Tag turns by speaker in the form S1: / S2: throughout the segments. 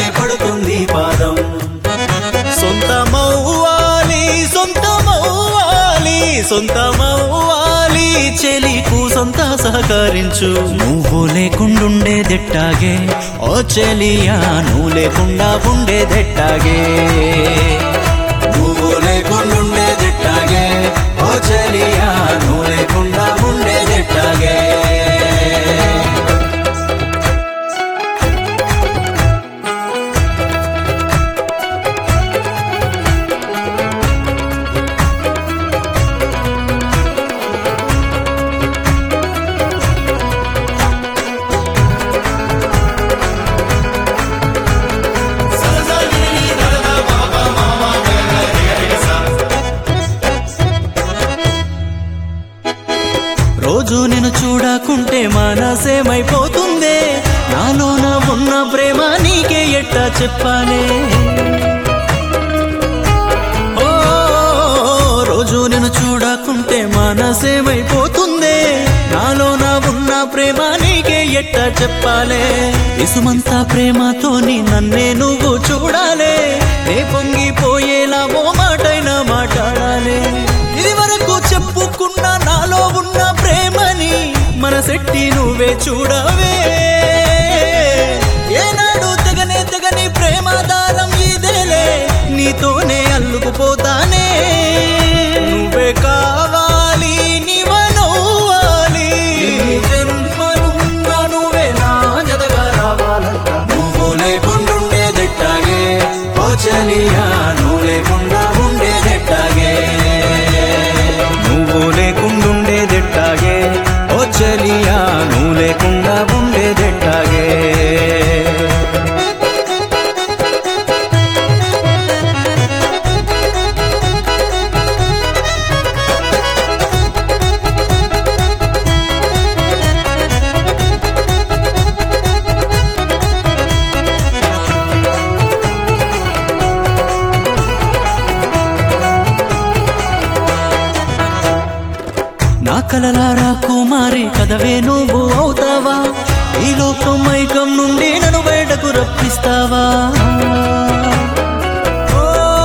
S1: పడుతుంది పాదం సొంతమవ్వాలి సొంతమవ్వాలి సొంతమవ్వాలి చెలికు సొంత సహకరించు నువ్వు లేకుండుండేదెట్టాగే ఓ చెలియా నువ్వు లేకుండా ఉండేదెట్టాగే నువ్వు లేకుండుండేదెట్టాగే ఓ చెలియా నువ్వు లేకుండా ఉండేదెట్టాగే రోజు నేను చూడకుంటే మనసేమైపోతుందే నాలోన ఉన్న ప్రేమ నీకే ఎట్టా చెప్పాలే ఓ రోజు నేను చూడకుంటే మనసేమైపోతుందే నాలోన ఉన్న ప్రేమ నీకే ఎట్టా చెప్పాలే ఇసుమంతా ప్రేమతోని నన్నే నువ్వు చూడాలే నే పొంగిపోయేలా ఓ మాటైనా మాట్లాడాలి ఇది వరకు చెప్పుకున్న నాలో ఉన్న ప్రేమని మనసెట్టి నువ్వే చూడవే ఏనాడు తెగనే తెగని ప్రేమ దారం ఇదేలే నీతోనే అల్లుకుపోతానే నువ్వే కావాలి నీవనవ్వాలి జన్మలున్నా నువ్వే నా జతగా రావాలంట నువ్వు లేకుండుండేదెట్టాగే ఓ చలియా నువ్వు లేకుండా ఉండేదెట్టాగే నువ్వు లేకుండుండేదెట్టాగే ఓ చలియా నువ్వు లేకుండా ఉండేదెట్టాగే నా కలలారా కుమారి కదవే నువ్వు అవుతావా ఈ లోకం మైకం నుండి నన్ను బయటకు రప్పిస్తావా ఓ,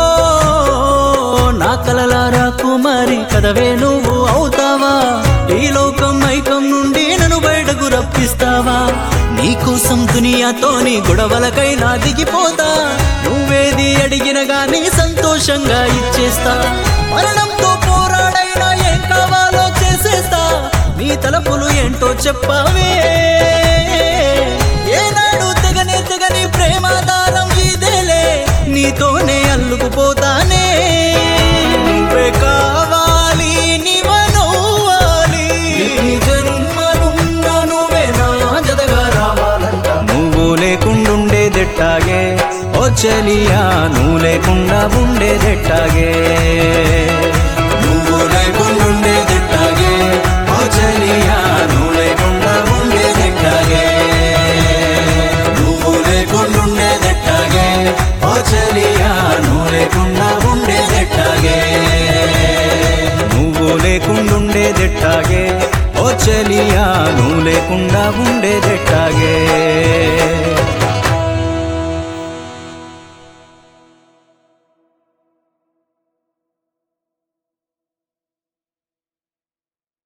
S1: నా కలలారా కుమారి కదవే నువ్వు అవుతావా ఈ లోకం మైకం నుండి నన్ను బయటకు రప్పిస్తావా నీకోసం దునియాతోని గొడవలకైనా దిగిపోతా నువ్వేది అడిగిన గాని సంతోషంగా ఇచ్చేస్తా మరణంతో పోరాడైనా ఏం కావాలో చేసేస్తా నీ తలపులు ఏంటో చెప్పవే ఏనాడు తెగని తెగని ప్రేమ దారం ఇదేలే నీతోనే అల్లుకుపోతానే నువ్వే కావాలి నీవనవ్వాలి ఎన్ని జన్మలున్నా నువ్వే నా జతగా రావాలంట నువ్వు లేకుండుండేదెట్టాగే ఓ చెలియా నువ్వు లేకుండా ఉండేదెట్టాగే నువ్వు లేకుండుండేదెట్టాగే ఓ చెలియా నువ్వు లేకుండా ఉండేదెట్టాగే నువ్వు లేకుండుండేదెట్టాగే ఓ చెలియా నువ్వు లేకుండా ఉండేదెట్టాగే నువ్వు లేకుండుండేదెట్టాగే ఓ చెలియా నువ్వు లేకుండా ఉండేదెట్టాగే